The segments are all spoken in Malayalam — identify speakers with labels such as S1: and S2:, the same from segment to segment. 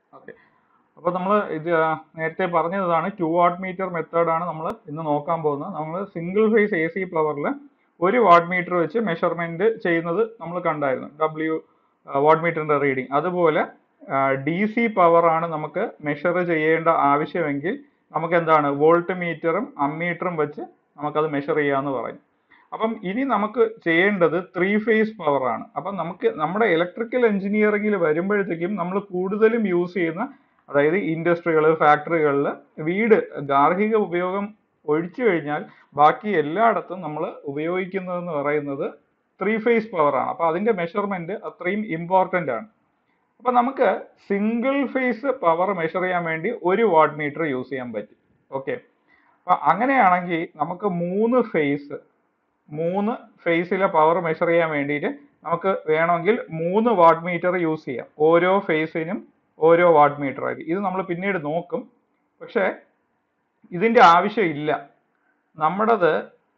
S1: ഓക്കെ അപ്പോൾ നമ്മൾ ഇത് ആ, നേരത്തെ പറഞ്ഞതാണ് ടു വാട്ട് മീറ്റർ മെത്തേഡാണ് നമ്മൾ ഇന്ന് നോക്കാൻ പോകുന്നത് നമ്മൾ സിംഗിൾ ഫേസ് എ സി പ്ലവറിൽ ഒരു വാട്ട് മീറ്റർ വെച്ച് മെഷർമെന്റ് ചെയ്യുന്നത് നമ്മൾ കണ്ടായിരുന്നു ഡബ്ല്യു വാട്ട് മീറ്ററിന്റെ റീഡിങ് അതുപോലെ ഡി സി പവർ ആണ് നമുക്ക് മെഷർ ചെയ്യേണ്ട ആവശ്യമെങ്കിൽ നമുക്ക് എന്താണ് വോൾട്ട് മീറ്ററും അമ്മീറ്ററും വെച്ച് നമുക്കത് മെഷർ ചെയ്യാമെന്ന് പറയും അപ്പം ഇനി നമുക്ക് ചെയ്യേണ്ടത് ത്രീ ഫേസ് പവർ ആണ് അപ്പം നമുക്ക് നമ്മുടെ ഇലക്ട്രിക്കൽ എഞ്ചിനീയറിംഗിൽ വരുമ്പോഴത്തേക്കും നമ്മൾ കൂടുതലും യൂസ് ചെയ്യുന്ന അതായത് ഇൻഡസ്ട്രികൾ ഫാക്ടറികളിൽ വീട് ഗാർഹിക ഉപയോഗം ഒഴിച്ചു കഴിഞ്ഞാൽ ബാക്കി എല്ലായിടത്തും നമ്മൾ ഉപയോഗിക്കുന്നതെന്ന് പറയുന്നത് ത്രീ ഫേസ് പവർ ആണ് അപ്പൊ അതിന്റെ മെഷർമെന്റ് അത്രയും ഇമ്പോർട്ടന്റ് ആണ് അപ്പൊ നമുക്ക് സിംഗിൾ ഫേസ് പവർ മെഷർ ചെയ്യാൻ വേണ്ടി ഒരു വാട്ട് മീറ്റർ യൂസ് ചെയ്യാൻ പറ്റും ഓക്കെ അപ്പൊ അങ്ങനെയാണെങ്കിൽ നമുക്ക് മൂന്ന് ഫേസ് മൂന്ന് ഫേസിലെ പവർ മെഷർ ചെയ്യാൻ വേണ്ടിയിട്ട് നമുക്ക് വേണമെങ്കിൽ മൂന്ന് വാട്ട് മീറ്റർ യൂസ് ചെയ്യാം ഓരോ ഫേസിനും ഓരോ വാട്ട് മീറ്റർ ആയിരിക്കും ഇത് നമ്മൾ പിന്നീട് നോക്കും പക്ഷേ ഇതിന്റെ ആവശ്യമില്ല നമ്മുടേത്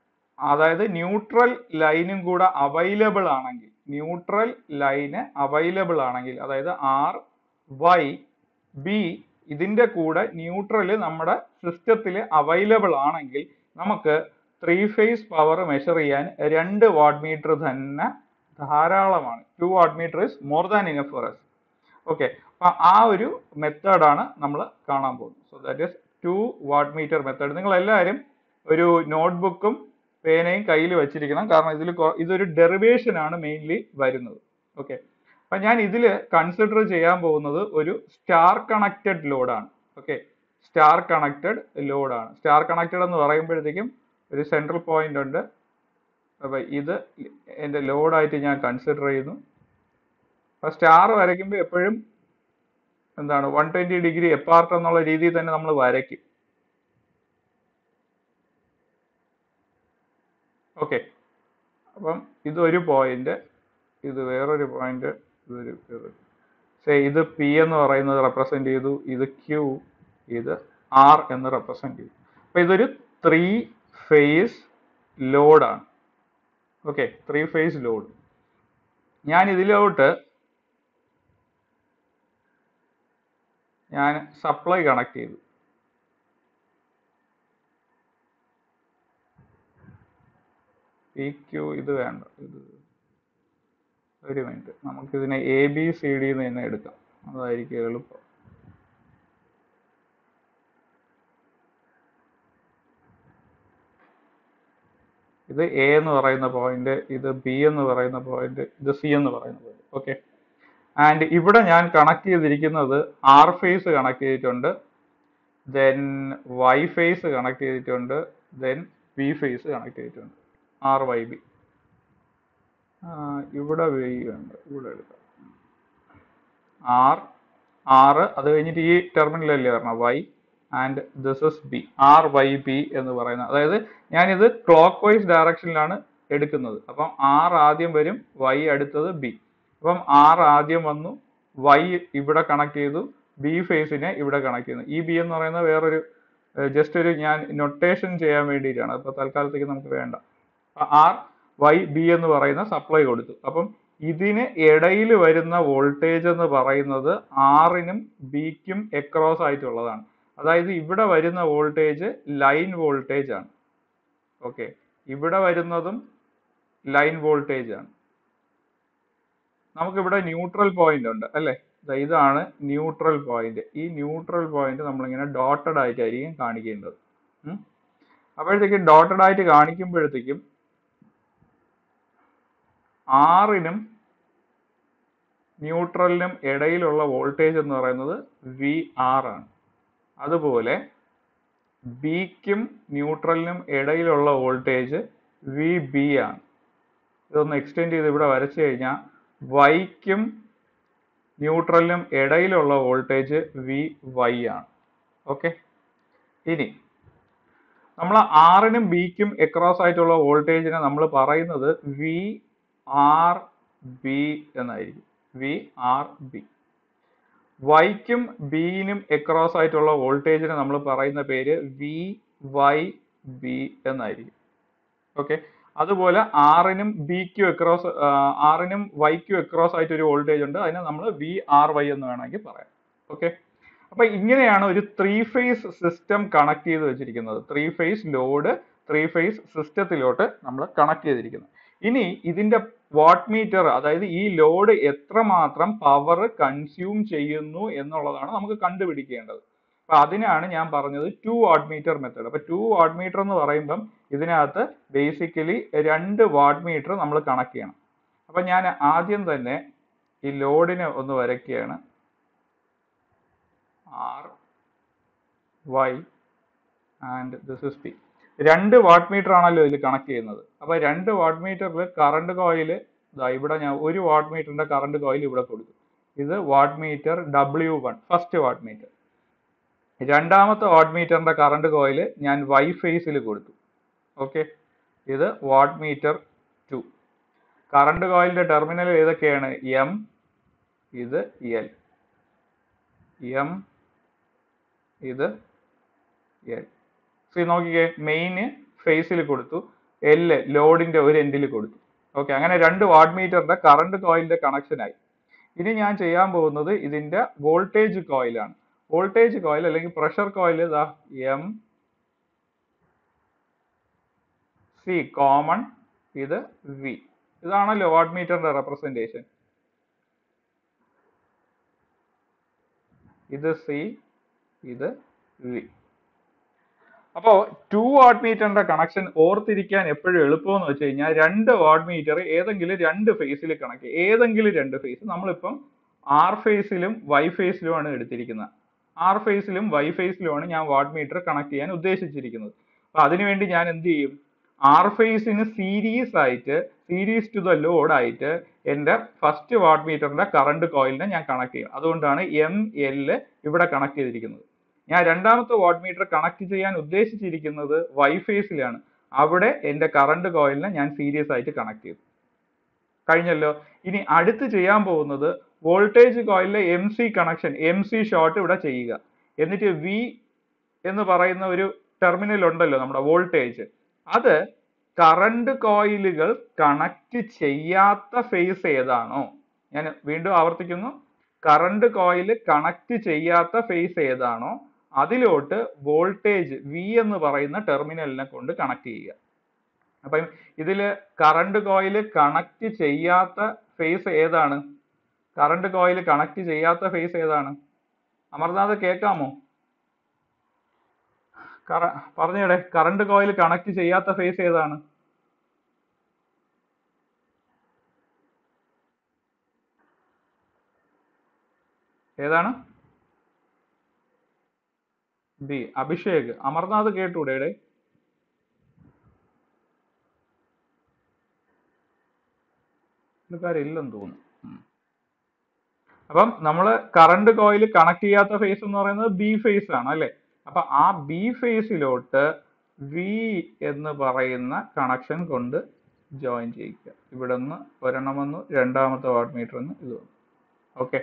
S1: അതായത് ന്യൂട്രൽ ലൈനും കൂടെ അവൈലബിൾ ആണെങ്കിൽ ന്യൂട്രൽ ലൈന് അവൈലബിൾ ആണെങ്കിൽ അതായത് ആർ വൈ ബി ഇതിന്റെ കൂടെ ന്യൂട്രൽ നമ്മുടെ സിസ്റ്റത്തിൽ അവൈലബിൾ ആണെങ്കിൽ നമുക്ക് ത്രീ ഫേസ് പവർ മെഷർ ചെയ്യാൻ രണ്ട് വാട്ട് മീറ്റർ തന്നെ ധാരാളമാണ് two watt meter is more than enough for S okay അപ്പൊ ആ ഒരു മെത്തേഡാണ് നമ്മൾ കാണാൻ പോകുന്നത് so that is two watt meter method നിങ്ങൾ എല്ലാവരും ഒരു നോട്ട്ബുക്കും പേനയും കയ്യിൽ വെച്ചിരിക്കണം കാരണം ഇതിൽ ഇതൊരു ഡെറിവേഷൻ ആണ് മെയിൻലി വരുന്നത് ഓക്കെ അപ്പൊ ഞാൻ ഇതിൽ കൺസിഡർ ചെയ്യാൻ പോകുന്നത് ഒരു സ്റ്റാർ കണക്റ്റഡ് ലോഡാണ് ഓക്കെ സ്റ്റാർ കണക്റ്റഡ് ലോഡാണ് സ്റ്റാർ കണക്റ്റഡ് എന്ന് പറയുമ്പോഴത്തേക്കും ഒരു സെൻട്രൽ പോയിന്റ് ഉണ്ട് അപ്പൊ ഇത് എൻ്റെ ലോഡായിട്ട് ഞാൻ കൺസിഡർ ചെയ്യുന്നു അപ്പൊ സ്റ്റാർ വരയ്ക്കുമ്പോൾ എപ്പോഴും എന്താണ് വൺ ട്വന്റി ഡിഗ്രി എപ്പാർട്ട് എന്നുള്ള രീതിയിൽ തന്നെ നമ്മൾ വരയ്ക്കും ഓക്കെ അപ്പം ഇതൊരു പോയിന്റ് ഇത് വേറൊരു പോയിന്റ് ഇതൊരു സേ ഇത് പി എന്ന് പറയുന്നത് റെപ്രസെന്റ് ചെയ്തു ഇത് ക്യൂ ഇത് ആർ എന്ന് റെപ്രസെന്റ് ചെയ്തു അപ്പൊ ഇതൊരു ത്രീ ഫേസ് ലോഡാണ് ഓക്കെ ത്രീ ഫേസ് ലോഡ് ഞാൻ ഇതിലോട്ട് ഞാൻ സപ്ലൈ കണക്ട് ചെയ്തു പി ക്യു ഇത് വേണ്ട ഇത് ഒരു മിനിറ്റ് നമുക്കിതിനെ എ ബി സി ഡി എന്ന് തന്നെ എടുക്കാം അതായിരിക്കും എളുപ്പം ഇത് എ എന്ന് പറയുന്ന പോയിന്റ് ഇത് ബി എന്ന് പറയുന്ന പോയിന്റ് ഇത് സി എന്ന് പറയുന്ന പോയിന്റ് ഓക്കെ ആൻഡ് ഇവിടെ ഞാൻ കണക്ട് ചെയ്തിരിക്കുന്നത് ആർ ഫേസ് കണക്ട് ചെയ്തിട്ടുണ്ട് ദെൻ വൈ ഫേസ് കണക്ട് ചെയ്തിട്ടുണ്ട് ദെൻ ബി ഫേസ് കണക്ട് ചെയ്തിട്ടുണ്ട് ആർ വൈ ബി ഇവിടെ വൈ ഉണ്ട് ഇവിടെ എടുക്കാം ആർ ആറ് അത് കഴിഞ്ഞിട്ട് ഈ ടെർമിനലല്ലേ പറഞ്ഞ Y and this is B R Y B എന്ന് പറയുന്നത് അതായത് ഞാനിത് ക്ലോക്ക് വൈസ് ഡയറക്ഷനിലാണ് എടുക്കുന്നത് അപ്പം ആർ ആദ്യം വരും വൈ അടുത്തത് ബി അപ്പം ആർ ആദ്യം വന്നു വൈ ഇവിടെ കണക്ട് ചെയ്തു ബി ഫേസിനെ ഇവിടെ കണക്ട് ചെയ്യുന്നു ഈ ബി എന്ന് പറയുന്നത് വേറൊരു ജസ്റ്റ് ഒരു ഞാൻ നൊട്ടേഷൻ ചെയ്യാൻ വേണ്ടിയിട്ടാണ് അപ്പൊ തൽക്കാലത്തേക്ക് നമുക്ക് വേണ്ട ആർ വൈ ബി എന്ന് പറയുന്ന സപ്ലൈ കൊടുത്തു അപ്പം ഇതിന് ഇടയിൽ വരുന്ന വോൾട്ടേജ് എന്ന് പറയുന്നത് ആറിനും ബിക്കും എക്രോസ് ആയിട്ടുള്ളതാണ് അതായത് ഇവിടെ വരുന്ന വോൾട്ടേജ് ലൈൻ വോൾട്ടേജ് ആണ് ഓക്കെ ഇവിടെ വരുന്നതും ലൈൻ വോൾട്ടേജ് ആണ് നമുക്കിവിടെ ന്യൂട്രൽ പോയിന്റ് ഉണ്ട് അല്ലേ ദാ ഇതാണ് ന്യൂട്രൽ പോയിന്റ് ഈ ന്യൂട്രൽ പോയിന്റ് നമ്മളിങ്ങനെ ഡോട്ടഡ് ആയിട്ടായിരിക്കും കാണിക്കേണ്ടത് ഉം. അപ്പോഴത്തേക്കും ഡോട്ടഡ് ആയിട്ട് കാണിക്കുമ്പോഴത്തേക്കും ആറിനും ന്യൂട്രലിനും ഇടയിലുള്ള വോൾട്ടേജ് എന്ന് പറയുന്നത് വി ആർ ആണ് അതുപോലെ ബിക്കും ന്യൂട്രലിനും ഇടയിലുള്ള വോൾട്ടേജ് വി ബി ആണ് ഇതൊന്ന് എക്സ്റ്റെൻഡ് ചെയ്ത് ഇവിടെ വരച്ചു കഴിഞ്ഞാൽ വൈക്കും ന്യൂട്രലിനും ഇടയിലുള്ള വോൾട്ടേജ് വി വൈ ആണ് ഓക്കെ ഇനി നമ്മൾ ആറിനും ബിക്കും എക്രോസ് ആയിട്ടുള്ള വോൾട്ടേജിനെ നമ്മൾ പറയുന്നത് വി ആർ ബി എന്നായിരിക്കും വി ആർ ബി വൈക്കും ബിയിനും എക്രോസ് ആയിട്ടുള്ള വോൾട്ടേജിനെ നമ്മൾ പറയുന്ന പേര് വി വൈ ബി എന്നായിരിക്കും ഓക്കെ അതുപോലെ ആറിനും ബിക്കും എക്രോസ് ആറിനും വൈക്കും എക്രോസ് ആയിട്ട് ഒരു വോൾട്ടേജ് ഉണ്ട് അതിനെ നമ്മൾ വി ആർ വൈ എന്ന് വേണമെങ്കിൽ പറയാം ഓക്കെ അപ്പൊ ഇങ്ങനെയാണ് ഒരു ത്രീ ഫേസ് സിസ്റ്റം കണക്ട് ചെയ്ത് വെച്ചിരിക്കുന്നത് three phase load three phase സിസ്റ്റത്തിലോട്ട് നമ്മൾ കണക്ട് ചെയ്തിരിക്കുന്നത് ഇനി ഇതിന്റെ വാട്ട് മീറ്റർ അതായത് ഈ ലോഡ് എത്രമാത്രം പവർ കൺസ്യൂം ചെയ്യുന്നു എന്നുള്ളതാണ് നമുക്ക് കണ്ടുപിടിക്കേണ്ടത് അപ്പൊ അതിനാണ് ഞാൻ പറഞ്ഞത് ടു വാട്ട് മീറ്റർ മെത്തേഡ് അപ്പൊ ടു വാട്ട് മീറ്റർ എന്ന് പറയുമ്പം ഇതിനകത്ത് ബേസിക്കലി രണ്ട് വാട്ട് മീറ്റർ നമ്മൾ കണക്ട് ചെയ്യണം അപ്പൊ ഞാൻ ആദ്യം തന്നെ ഈ ലോഡിനെ ഒന്ന് വരയ്ക്കുകയാണ് R Y and this is P രണ്ട് വാട്ട് മീറ്റർ ആണല്ലോ ഇതിൽ കണക്ട് ചെയ്യുന്നത് അപ്പൊ രണ്ട് വാട്ട് മീറ്ററിൽ കറണ്ട് കോയിൽ ഇതാ ഇവിടെ ഞാൻ ഒരു വാട്ട് മീറ്ററിന്റെ കറണ്ട് കോയിൽ ഇവിടെ കൊടുത്തു ഇത് watt meter W one first watt meter രണ്ടാമത്തെ വാട്ട് മീറ്ററിന്റെ കറണ്ട് കോയിൽ ഞാൻ വൈ ഫേസിൽ കൊടുത്തു ഓക്കെ ഇത് വാട്ട് മീറ്റർ ടു കറണ്ട് കോയിലിന്റെ ടെർമിനൽ ഏതൊക്കെയാണ് എം ഇത് എൽ എം ഇത് എൽ സി നോക്കിക്കേ മെയിന് ഫേസിൽ കൊടുത്തു എൽ ലോഡിന്റെ ഒരു എൻഡിൽ കൊടുത്തു ഓക്കെ അങ്ങനെ രണ്ട് വാട്ട് മീറ്ററിന്റെ കറണ്ട് കോയിലിന്റെ കണക്ഷൻ ആയി ഇനി ഞാൻ ചെയ്യാൻ പോകുന്നത് ഇതിന്റെ വോൾട്ടേജ് കോയിലാണ് വോൾട്ടേജ് കോയിൽ അല്ലെങ്കിൽ പ്രഷർ കോയിൽ ഇതാ എം സി കോമൺ ഇത് വി ഇതാണല്ലോ വാട്ട് മീറ്ററിന്റെ റെപ്രസെന്റേഷൻ ഇത് സി ഇത് വി അപ്പോ ടു വാട്ട് മീറ്ററിന്റെ കണക്ഷൻ ഓർത്തിരിക്കാൻ എപ്പോഴും എളുപ്പമെന്ന് വെച്ച് കഴിഞ്ഞാൽ രണ്ട് വാട്ട് മീറ്റർ ഏതെങ്കിലും രണ്ട് ഫേസിൽ കണക്ട് ഏതെങ്കിലും രണ്ട് ഫേസ് നമ്മളിപ്പം ആർ ഫേസിലും വൈ ഫേസിലുമാണ് എടുത്തിരിക്കുന്നത് ആർ ഫേസിലും വൈ ഫേസിലുമാണ് ഞാൻ വാട്ട് മീറ്റർ കണക്ട് ചെയ്യാൻ ഉദ്ദേശിച്ചിരിക്കുന്നത് അപ്പൊ അതിനുവേണ്ടി ഞാൻ എന്ത് ചെയ്യും ആർ ഫേസിന് സീരീസ് ആയിട്ട് സീരീസ് ടു ദ ലോഡ് ആയിട്ട് എന്റെ ഫസ്റ്റ് വാട്ട് മീറ്ററിന്റെ കറണ്ട് കോയിലിനെ ഞാൻ കണക്ട് ചെയ്യും അതുകൊണ്ടാണ് എം എൽ ഇവിടെ കണക്ട് ചെയ്തിരിക്കുന്നത് ഞാൻ രണ്ടാമത്തെ വാട്ട് മീറ്റർ കണക്ട് ചെയ്യാൻ ഉദ്ദേശിച്ചിരിക്കുന്നത് വൈ ഫേസിലാണ് അവിടെ എന്റെ കറണ്ട് കോയിലിനെ ഞാൻ സീരീസ് ആയിട്ട് കണക്ട് ചെയ്തു കഴിഞ്ഞല്ലോ ഇനി അടുത്ത് ചെയ്യാൻ പോകുന്നത് വോൾട്ടേജ് കോയിലിലെ M C connection M C short ഇവിടെ ചെയ്യുക എന്നിട്ട് വി എന്ന് പറയുന്ന ഒരു ടെർമിനൽ ഉണ്ടല്ലോ നമ്മുടെ വോൾട്ടേജ് അത് കറണ്ട് കോയിലുകൾ കണക്ട് ചെയ്യാത്ത ഫേസ് ഏതാണോ ഞാൻ വീണ്ടും ആവർത്തിക്കുന്നു കറണ്ട് കോയിൽ കണക്ട് ചെയ്യാത്ത ഫേസ് ഏതാണോ അതിലോട്ട് വോൾട്ടേജ് വി എന്ന് പറയുന്ന ടെർമിനലിനെ കൊണ്ട് കണക്ട് ചെയ്യുക അപ്പം ഇതില് കറണ്ട് കോയിൽ കണക്ട് ചെയ്യാത്ത ഫേസ് ഏതാണ് കറണ്ട് കോയിൽ കണക്ട് ചെയ്യാത്ത ഫേസ് ഏതാണ് അമർനാഥ് കേൾക്കാമോ കറ പറഞ്ഞേടെ കറണ്ട് കോയിൽ കണക്ട് ചെയ്യാത്ത ഫേസ് ഏതാണ് ഏതാണ് ബി അഭിഷേക് അമർനാഥ് കേട്ടൂടെ എടേ ഇല്ലെന്ന് തോന്നുന്നു ഉം. അപ്പം നമ്മൾ കറണ്ട് കോയിൽ കണക്ട് ചെയ്യാത്ത ഫേസ് എന്ന് പറയുന്നത് ബി ഫേസ് ആണ് അല്ലെ അപ്പൊ ആ ബി ഫേസിലോട്ട് വി എന്ന് പറയുന്ന കണക്ഷൻ കൊണ്ട് ജോയിൻ ചെയ്യിക്കുക ഇവിടെ നിന്ന് ഒരെണ്ണം വന്നു രണ്ടാമത്തെ വാട്ട് മീറ്റർ എന്ന് ഇത് വന്നു ഓക്കെ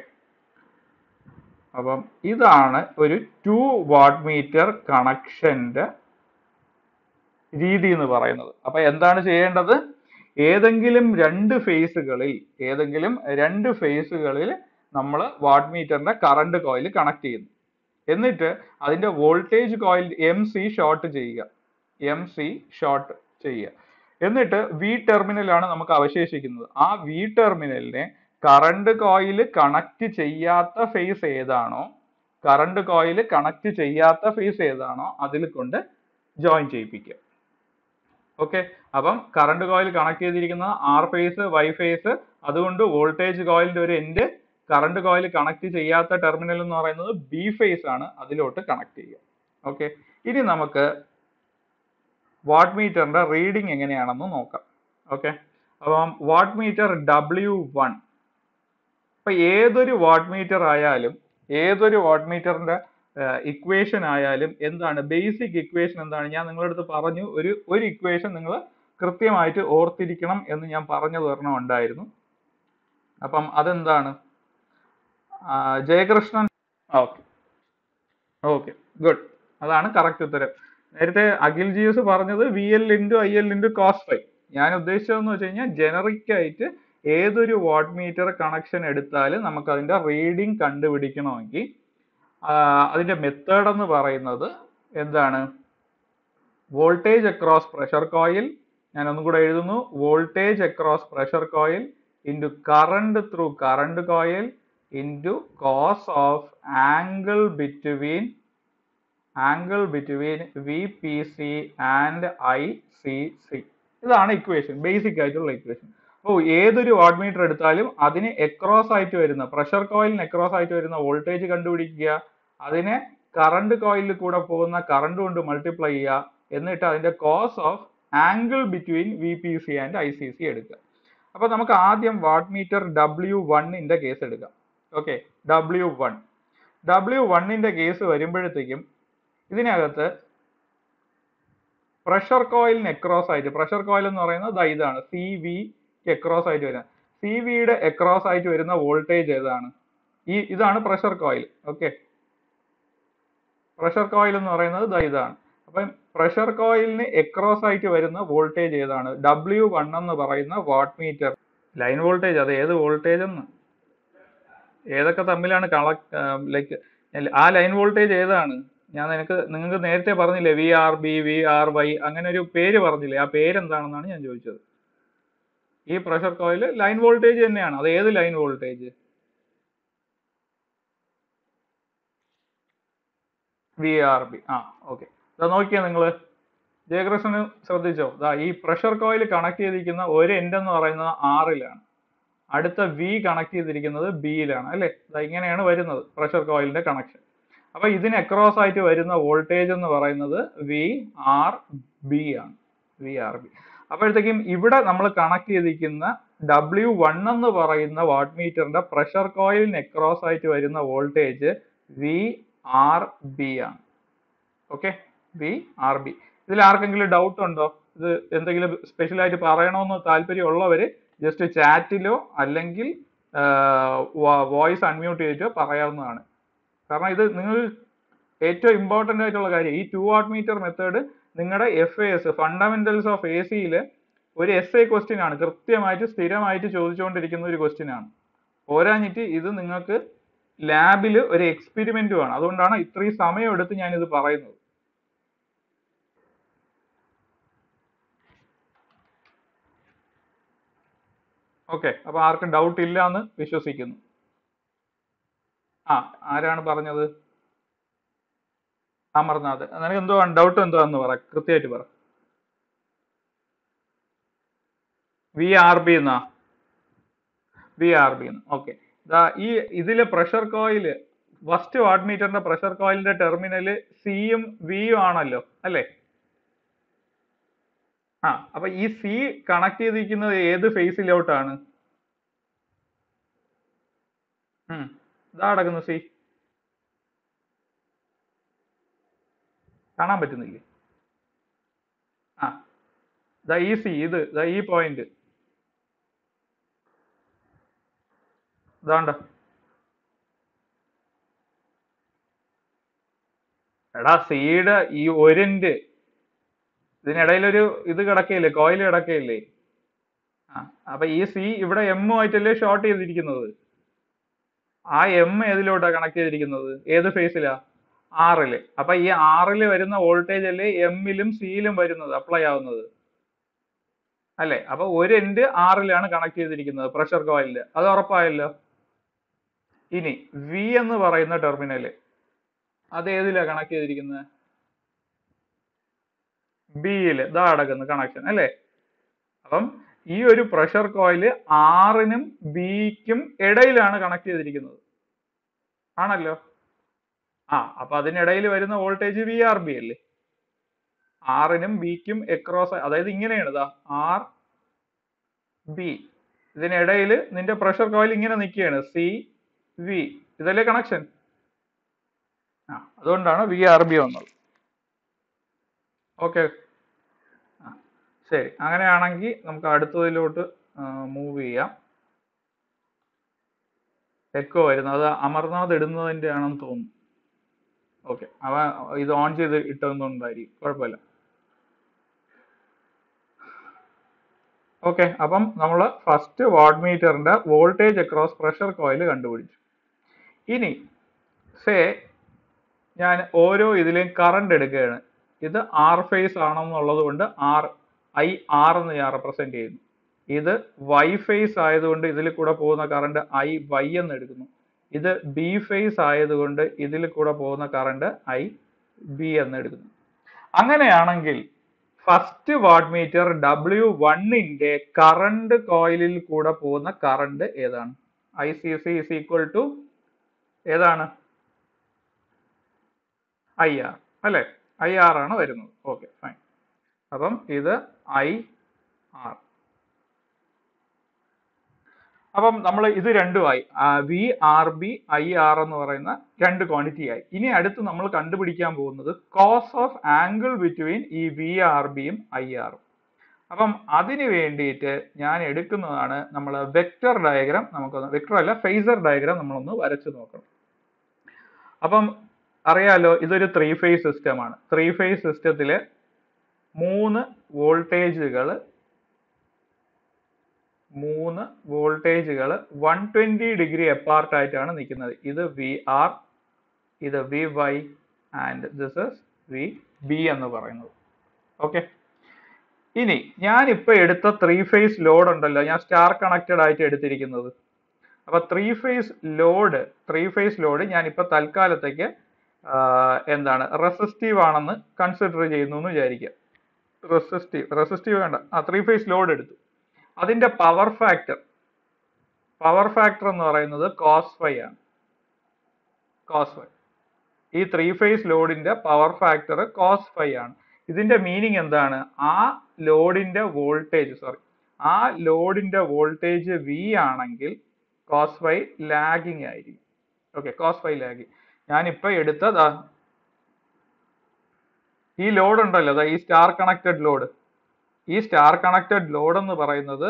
S1: അപ്പം ഇതാണ് ഒരു ടു വാട്ട് മീറ്റർ കണക്ഷന്റെ രീതി എന്ന് പറയുന്നത് അപ്പൊ എന്താണ് ചെയ്യേണ്ടത് ഏതെങ്കിലും രണ്ട് ഫേസുകളിൽ ഏതെങ്കിലും രണ്ട് ഫേസുകളിൽ നമ്മൾ വാട്ട് മീറ്ററിന്റെ കറണ്ട് കോയിൽ കണക്ട് ചെയ്യുന്നു എന്നിട്ട് അതിന്റെ voltage coil M C short ചെയ്യുക എം സി ഷോർട്ട് ചെയ്യുക എന്നിട്ട് വി ടെർമിനലാണ് നമുക്ക് അവശേഷിക്കുന്നത് ആ വി ടെർമിനലിനെ കറണ്ട് കോയിൽ കണക്ട് ചെയ്യാത്ത ഫേസ് ഏതാണോ കറണ്ട് കോയിൽ കണക്ട് ചെയ്യാത്ത ഫേസ് ഏതാണോ അതിൽ കൊണ്ട് ജോയിൻ ചെയ്യിപ്പിക്കുക ഓക്കെ അപ്പം കറണ്ട് കോയിൽ കണക്ട് ചെയ്തിരിക്കുന്ന ആർ ഫേസ് വൈ ഫേസ് അതുകൊണ്ട് വോൾട്ടേജ് കോയിലിന്റെ ഒരു എൻഡ് കറണ്ട് കോയിൽ കണക്ട് ചെയ്യാത്ത ടെർമിനൽ എന്ന് പറയുന്നത് ബി ഫേസ് ആണ് അതിലോട്ട് കണക്ട് ചെയ്യുക ഓക്കെ ഇനി നമുക്ക് വാട്ട് മീറ്ററിന്റെ റീഡിംഗ് എങ്ങനെയാണെന്ന് നോക്കാം ഓക്കെ അപ്പം വാട്ട് മീറ്റർ ഡബ്ല്യു വൺ ഇപ്പൊ ഏതൊരു വാട്ട് മീറ്റർ ആയാലും ഏതൊരു വാട്ട് മീറ്ററിന്റെ ഇക്വേഷൻ ആയാലും എന്താണ് ബേസിക് ഇക്വേഷൻ എന്താണ് ഞാൻ നിങ്ങളുടെ അടുത്ത് പറഞ്ഞു ഒരു ഒരു ഇക്വേഷൻ നിങ്ങൾ കൃത്യമായിട്ട് ഓർത്തിരിക്കണം എന്ന് ഞാൻ പറഞ്ഞു തരണം ഉണ്ടായിരുന്നു അപ്പം അതെന്താണ് ആ, ജയകൃഷ്ണൻ ഓക്കെ ഓക്കെ ഗുഡ് അതാണ് കറക്റ്റ് ഉത്തരം നേരത്തെ അഖിൽ ജിയസ് പറഞ്ഞത് V L into I L into cos five ഞാൻ ഉദ്ദേശിച്ചതെന്ന് വെച്ച് കഴിഞ്ഞാൽ ജനറിക് ആയിട്ട് ഏതൊരു വാട്ട് മീറ്റർ കണക്ഷൻ എടുത്താലും നമുക്ക് അതിന്റെ റീഡിംഗ് കണ്ടുപിടിക്കണമെങ്കിൽ അതിന്റെ മെത്തേഡ് എന്ന് പറയുന്നത് എന്താണ് വോൾട്ടേജ് അക്രോസ് പ്രഷർ കോയിൽ ഞാൻ ഒന്നും കൂടെ എഴുതുന്നു voltage across pressure coil into current through current coil into cos of angle between angle between V P C and I C C ഇതാണ് ഇക്വേഷൻ ബേസിക് ആയിട്ടുള്ള ഇക്വേഷൻ അപ്പോൾ ഏതൊരു വാട്ട് മീറ്റർ എടുത്താലും അതിന് എക്രോസ് ആയിട്ട് വരുന്ന പ്രഷർ കോയിലിന് എക്രോസ് ആയിട്ട് വരുന്ന വോൾട്ടേജ് കണ്ടുപിടിക്കുക അതിനെ കറണ്ട് കോയിലിൽ കൂടെ പോകുന്ന കറണ്ട് കൊണ്ട് മൾട്ടിപ്ലൈ ചെയ്യുക എന്നിട്ട് അതിന്റെ cos of angle between V P C and I C C എടുക്കുക അപ്പൊ നമുക്ക് ആദ്യം വാട്ട് മീറ്റർ ഡബ്ല്യു വണ്ണിന്റെ കേസ് എടുക്കാം ഓക്കെ ഡബ്ല്യു വൺ ഡബ്ല്യു വണ്ണിന്റെ കേസ് വരുമ്പോഴത്തേക്കും ഇതിനകത്ത് പ്രഷർ കോയിലിന് എക്രോസ് ആയിട്ട് പ്രഷർ കോയിൽ എന്ന് പറയുന്നത് ദാ ഇതാണ് സി വി എക്രോസ് ആയിട്ട് വരുന്നത് സി വിയുടെ എക്രോസ് ആയിട്ട് വരുന്ന വോൾട്ടേജ് ഏതാണ് ഈ ഇതാണ് pressure coil okay pressure coil എന്ന് പറയുന്നത് ദാ ഇതാണ് അപ്പം പ്രഷർ കോയിലിന് എക്രോസ് ആയിട്ട് വരുന്ന വോൾട്ടേജ് ഏതാണ് ഡബ്ല്യു വൺ എന്ന് പറയുന്ന വാട്ട് മീറ്റർ ലൈൻ വോൾട്ടേജ് അത് ഏത് വോൾട്ടേജ് എന്ന് ഏതൊക്കെ തമ്മിലാണ് കളക്ട് ലൈക്ക് ആ ലൈൻ വോൾട്ടേജ് ഏതാണ് ഞാൻ നിനക്ക് നിങ്ങൾക്ക് നേരത്തെ പറഞ്ഞില്ലേ V R B V R Y അങ്ങനെ ഒരു പേര് പറഞ്ഞില്ലേ ആ പേര് എന്താണെന്നാണ് ഞാൻ ചോദിച്ചത് ഈ പ്രഷർ കോയിൽ ലൈൻ വോൾട്ടേജ് തന്നെയാണ് അത് ഏത് line voltage V R B ആ ഓക്കെ നോക്കിയാ നിങ്ങൾ ജയകൃഷ്ണന് ശ്രദ്ധിച്ചോ ദാ ഈ പ്രഷർ കോയിൽ കണക്ട് ചെയ്തിരിക്കുന്ന ഒരു എൻഡ് എന്ന് പറയുന്നത് ആറിലാണ് അടുത്ത വി കണക്ട് ചെയ്തിരിക്കുന്നത് ബിയിലാണ് അല്ലേ ദാ ഇങ്ങനെയാണ് വരുന്നത് പ്രഷർ കോയിലിന്റെ കണക്ഷൻ അപ്പൊ ഇതിന് അക്രോസ് ആയിട്ട് വരുന്ന വോൾട്ടേജ് എന്ന് പറയുന്നത് വി ആർ ബി ആണ് വി ആർ ബി അപ്പോഴത്തേക്കും ഇവിടെ നമ്മൾ കണക്ട് ചെയ്തിരിക്കുന്ന ഡബ്ല്യു വൺ എന്ന് പറയുന്ന വാട്ട് മീറ്ററിന്റെ പ്രഷർ കോയിലിന് അക്രോസ് ആയിട്ട് വരുന്ന വോൾട്ടേജ് വി ആർ ബി ആണ് ഓക്കെ വി ആർ ബി ഇതിൽ ആർക്കെങ്കിലും ഡൗട്ട് ഉണ്ടോ ഇത് എന്തെങ്കിലും സ്പെഷ്യൽ ആയിട്ട് പറയണമെന്ന് താല്പര്യമുള്ളവര് ജസ്റ്റ് ചാറ്റിലോ അല്ലെങ്കിൽ വോയിസ് അൺമ്യൂട്ട് ചെയ്തിട്ടോ പറയാവുന്നതാണ് കാരണം ഇത് നിങ്ങൾ ഏറ്റവും ഇമ്പോർട്ടന്റ് ആയിട്ടുള്ള കാര്യം ഈ ടു വാട്ട് മീറ്റർ മെത്തേഡ് നിങ്ങളുടെ F A S fundamentals of A സിയിൽ ഒരു എസ് എ ക്വസ്റ്റ്യൻ ആണ് കൃത്യമായിട്ട് സ്ഥിരമായിട്ട് ചോദിച്ചുകൊണ്ടിരിക്കുന്ന ഒരു ക്വസ്റ്റ്യൻ ആണ് പോരാഞ്ഞിട്ട് ഇത് നിങ്ങൾക്ക് ലാബിൽ ഒരു എക്സ്പെരിമെന്റും ആണ് അതുകൊണ്ടാണ് ഇത്രയും സമയം എടുത്ത് ഞാൻ ഇത് പറയുന്നത് ഓക്കെ അപ്പൊ ആർക്കും ഡൗട്ട് ഇല്ല എന്ന് വിശ്വസിക്കുന്നു ആ ആരാണ് പറഞ്ഞത് അമർനാഥ് നിനക്ക് എന്തോ ഡൗട്ട് എന്തോ എന്ന് പറ കൃത്യമായിട്ട് പറ വി ആർ ബി എന്നാ വി ആർ ബി എന്ന് ഓക്കെ ഈ ഇതിലെ പ്രഷർ കോയില് ഫസ്റ്റ് വാട്ട് മീറ്ററിന്റെ പ്രഷർ കോയിലിന്റെ ടെർമിനല് സിയും വിയും ആണല്ലോ അല്ലേ ആ അപ്പൊ ഈ സി കണക്ട് ചെയ്തിരിക്കുന്നത് ഏത് ഫേസിലോട്ടാണ് ഉം ഇതാ കിടക്കുന്നു സി കാണാൻ പറ്റുന്നില്ലേ ആ ദാ ഈ സി ഇത് ദാ ഈ പോയിന്റ് ഇതാണ്ട എടാ സിയുടെ ഈ ഒരിന്റ് ഇതിനിടയിലൊരു ഇത് കിടക്കയില്ലേ കോയിൽ കിടക്കയില്ലേ ആ അപ്പൊ ഈ സി ഇവിടെ എം ആയിട്ടല്ലേ ഷോർട്ട് ചെയ്തിരിക്കുന്നത് ആ എം ഏതിലോട്ടാ കണക്ട് ചെയ്തിരിക്കുന്നത് ഏത് ഫേസിലാ ആറില് അപ്പൊ ഈ ആറില് വരുന്ന വോൾട്ടേജ് അല്ലേ എമ്മിലും സിയിലും വരുന്നത് അപ്ലൈ ആവുന്നത് അല്ലേ അപ്പൊ ഒരു എൻഡ് ആറിലാണ് കണക്ട് ചെയ്തിരിക്കുന്നത് പ്രഷർ കോയിലില് അത് ഉറപ്പായല്ലോ ഇനി വി എന്ന് പറയുന്ന ടെർമിനല് അത് ഏതിലാ കണക്ട് ചെയ്തിരിക്കുന്നത് ബിയിൽ ഇതാ കിടക്കുന്നു കണക്ഷൻ അല്ലേ അപ്പം ഈ ഒരു പ്രഷർ കോയില് ആറിനും ബിക്കും ഇടയിലാണ് കണക്ട് ചെയ്തിരിക്കുന്നത് ആണല്ലോ ആ അപ്പൊ അതിനിടയിൽ വരുന്ന വോൾട്ടേജ് വി ആർ ബി അല്ലേ ആറിനും ബിക്കും എക്രോസ് അതായത് ഇങ്ങനെയാണ് ഇതാ ആർ ബി ഇതിനിടയിൽ നിന്റെ പ്രഷർ കോയിൽ ഇങ്ങനെ നിൽക്കുകയാണ് സി വി ഇതല്ലേ കണക്ഷൻ ആ അതുകൊണ്ടാണ് വി ആർ ബി വന്നത് ഓക്കെ ആ ശരി അങ്ങനെയാണെങ്കിൽ നമുക്ക് അടുത്തതിലോട്ട് മൂവ് ചെയ്യാം എക്കോ വരുന്നത് അത് അമർനാഥ് ഇടുന്നതിന്റെ ആണെന്ന് തോന്നുന്നു ഓക്കെ അവ ഇത് ഓൺ ചെയ്ത് ഇട്ടതുകൊണ്ടായിരിക്കും കുഴപ്പമില്ല ഓക്കെ അപ്പം നമ്മൾ ഫസ്റ്റ് വാട്ട് മീറ്ററിന്റെ വോൾട്ടേജ് അക്രോസ് പ്രഷർ കോയിൽ കണ്ടുപിടിച്ചു ഇനി സേ ഞാൻ ഓരോ ഇതിലെയും കറണ്ട് എടുക്കുകയാണ് ഇത് ആർ ഫേസ് ആണെന്നുള്ളത് കൊണ്ട് ആർ ഐ ആർ എന്ന് ഞാൻ റെപ്രസെന്റ് ചെയ്യുന്നു ഇത് വൈ ഫേസ് ആയതുകൊണ്ട് ഇതിൽ കൂടെ പോകുന്ന കറണ്ട് ഐ വൈ എന്ന് എടുക്കുന്നു ഇത് ബി ഫേസ് ആയതുകൊണ്ട് ഇതിൽ കൂടെ പോകുന്ന കറണ്ട് ഐ ബി എന്ന് എടുക്കുന്നു അങ്ങനെയാണെങ്കിൽ ഫസ്റ്റ് വാട്ട് മീറ്റർ ഡബ്ല്യു വണ്ണിന്റെ കറണ്ട് കോയിലിൽ കൂടെ പോകുന്ന കറണ്ട് ഏതാണ് I C C is equal to ഏതാണ് ഐ ആർ അല്ലെ ഐ ആർ ആണ് വരുന്നത് ഓക്കെ ഫൈൻ അപ്പം ഇത് ഐ ആർ അപ്പം നമ്മൾ ഇത് രണ്ടുമായി V R B I R എന്ന് പറയുന്ന രണ്ട് ക്വാണ്ടിറ്റി ആയി ഇനി അടുത്ത് നമ്മൾ കണ്ടുപിടിക്കാൻ പോകുന്നത് കോസ് ഓഫ് ആംഗിൾ ബിറ്റ്വീൻ ഈ വി ആർ ബിയും ഐ ആറും അപ്പം അതിന് വേണ്ടിയിട്ട് ഞാൻ എടുക്കുന്നതാണ് നമ്മൾ വെക്റ്റർ ഡയഗ്രാം നമുക്കൊന്ന് വെക്റ്റർ അല്ല ഫേസർ ഡയഗ്രാം നമ്മളൊന്ന് വരച്ചു നോക്കണം അപ്പം അറിയാലോ ഇതൊരു ത്രീ ഫേസ് സിസ്റ്റമാണ് ത്രീ ഫേസ് സിസ്റ്റത്തിൽ മൂന്ന് വോൾട്ടേജുകൾ മൂന്ന് വോൾട്ടേജുകൾ വൺ ട്വന്റി ഡിഗ്രി അപ്പാർട്ട് ആയിട്ടാണ് നിൽക്കുന്നത് ഇത് വി ആർ ഇത് V Y and this is V B എന്ന് പറയുന്നത് ഓക്കെ ഇനി ഞാൻ ഇപ്പൊ എടുത്ത ത്രീ ഫേസ് ലോഡ് ഉണ്ടല്ലോ ഞാൻ സ്റ്റാർ കണക്റ്റഡ് ആയിട്ട് എടുത്തിരിക്കുന്നത് അപ്പൊ three phase load three phase load ഞാൻ ഇപ്പൊ തൽക്കാലത്തേക്ക് എന്താണ് റെസിസ്റ്റീവ് ആണെന്ന് കൺസിഡർ ചെയ്യുന്നു എന്ന് വിചാരിക്കുക റെസിസ്റ്റീവ് റെസിസ്റ്റീവ് വേണ്ട ആ ത്രീ ഫേസ് ലോഡ് എടുത്തു അതിന്റെ പവർ ഫാക്ടർ പവർ ഫാക്ടർ എന്ന് പറയുന്നത് കോസ് ഫൈ ആണ് കോസ് ഫൈ ഈ ത്രീ ഫേസ് ലോഡിന്റെ പവർ ഫാക്ടർ കോസ് ഫൈ ആണ് ഇതിന്റെ മീനിങ് എന്താണ് ആ ലോഡിന്റെ വോൾട്ടേജ് സോറി ആ ലോഡിന്റെ വോൾട്ടേജ് വി ആണെങ്കിൽ കോസ് ഫൈ ലാഗിങ് ആയിരിക്കും ഓക്കെ കോസ് ഫൈ ലാഗിങ് ഞാൻ ഇപ്പൊ എടുത്തത് ഈ ലോഡ് ഉണ്ടല്ലോ അതാ ഈ സ്റ്റാർ കണക്റ്റഡ് ലോഡ് ഈ സ്റ്റാർ കണക്റ്റഡ് ലോഡ് എന്ന് പറയുന്നത്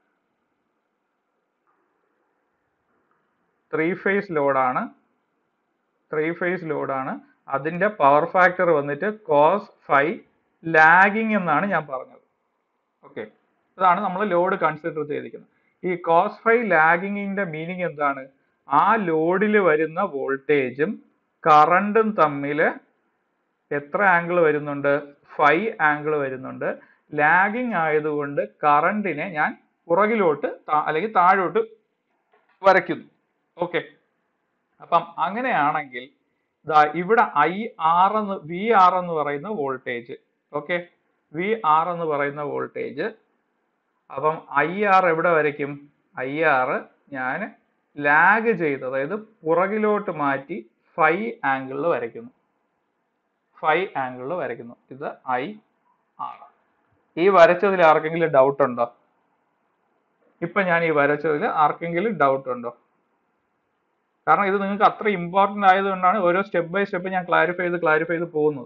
S1: ത്രീ ഫേസ് ലോഡാണ് ത്രീ ഫേസ് ലോഡാണ് അതിന്റെ പവർ ഫാക്ടർ വന്നിട്ട് കോസ് ഫൈവ് ലാഗിങ് എന്നാണ് ഞാൻ പറഞ്ഞത് ഓക്കെ ഇതാണ് നമ്മൾ ലോഡ് കൺസിഡർ ചെയ്തിരിക്കുന്നത് ഈ കോസ് ഫൈവ് ലാഗിങ്ങിന്റെ മീനിങ് എന്താണ് ആ ലോഡിൽ വരുന്ന വോൾട്ടേജും കറണ്ടും തമ്മിൽ എത്ര ആംഗിൾ വരുന്നുണ്ട് ഫൈവ് ആംഗിൾ വരുന്നുണ്ട് ലാഗിങ് ആയതുകൊണ്ട് കറണ്ടിനെ ഞാൻ പുറകിലോട്ട് അല്ലെങ്കിൽ താഴോട്ട് വരയ്ക്കുന്നു ഓക്കെ അപ്പം അങ്ങനെയാണെങ്കിൽ ദാ ഇവിടെ ഐ ആർ എന്ന് വി ആർ എന്ന് പറയുന്ന വോൾട്ടേജ് ഓക്കെ വി ആർ എന്ന് പറയുന്ന വോൾട്ടേജ് അപ്പം ഐ ആർ എവിടെ വരയ്ക്കും ഐ ആർ ഞാൻ ലാഗ് ചെയ്ത് അതായത് പുറകിലോട്ട് മാറ്റി ഫൈവ് ആംഗിളിൽ വരയ്ക്കുന്നു ഫൈവ് ആംഗിളിൽ വരയ്ക്കുന്നു ഇത് ഐ ആർ ഈ വരച്ചതിൽ ആർക്കെങ്കിലും ഡൗട്ട് ഉണ്ടോ ഇപ്പൊ ഞാൻ ഈ വരച്ചതിൽ ആർക്കെങ്കിലും ഡൗട്ട് ഉണ്ടോ കാരണം ഇത് നിങ്ങൾക്ക് അത്ര ഇമ്പോർട്ടന്റ് ആയതുകൊണ്ടാണ് ഓരോ സ്റ്റെപ്പ് ബൈ സ്റ്റെപ്പ് ഞാൻ ക്ലാരിഫൈ ചെയ്ത് ക്ലാരിഫൈ ചെയ്ത് പോകുന്നത്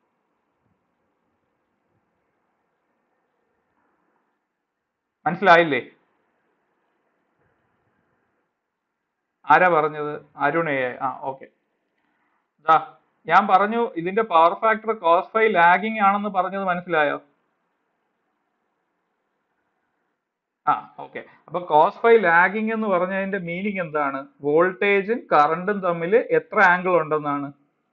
S1: മനസ്സിലായില്ലേ ആരാ പറഞ്ഞത് അരുൺ എ ആ ഓക്കെ ദാ ഞാൻ പറഞ്ഞു ഇതിന്റെ power factor cos five lagging ആണെന്ന് പറഞ്ഞത് മനസ്സിലായോ ആ ഓക്കെ അപ്പൊ കോസ് ഫൈവ് ലാഗിങ് എന്ന് പറഞ്ഞതിന്റെ മീനിങ് എന്താണ് വോൾട്ടേജും കറണ്ടും തമ്മിൽ എത്ര ആംഗിൾ ഉണ്ടെന്നാണ്